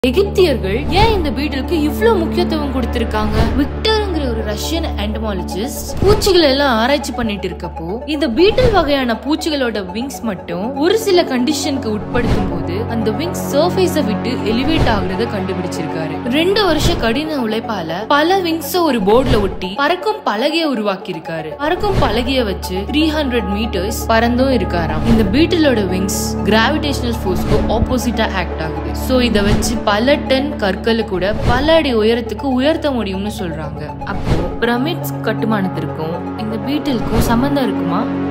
எகிப்தியர்கள் ஏன் இந்த பீட்டிலுக்கு இவ்ளோ முக்கியத்துவம் கொடுத்திருக்காங்க விக்டர்ங்கிற ஒரு ரஷ்யன் எண்டமாலஜிஸ்ட் பூச்சிகள் எல்லாம் ஆராய்ச்சி பண்ணிட்டு இருக்கப்போ இந்த பீட்டில் வகையான பூச்சிகளோட விங்ஸ் மட்டும் ஒரு சில கண்டிஷனுக்கு உட்படுத்தும் போது அந்த விங்ஸ் சர்ஃபேஸ விட்டு எலிவேட் ஆகுறத கண்டுபிடிச்சிருக்காரு ரெண்டு வருஷ கடின உழைப்பால பல விங்ஸ ஒரு போர்டுல ஒட்டி பறக்கும் பலகைய உருவாக்கி இருக்காரு பறக்கும் பலகைய வச்சு த்ரீ ஹண்ட்ரட் மீட்டர்ஸ் பறந்தும் இருக்காராம் இந்த பீட்டிலோட விங்ஸ் கிராவிடேஷனல் ஃபோர்ஸ்க்கு ஆப்போசிட்டா ஆக்ட் ஆகுது சோ இத வச்சு பல டன் கற்களை கூட பல அடி உயரத்துக்கு உயர்த்த முடியும்னு சொல்றாங்க அப்போ பிரமிட்ஸ் கட்டுமானத்திற்கும் இந்த பீட்டிலுக்கும் சம்பந்தம் இருக்குமா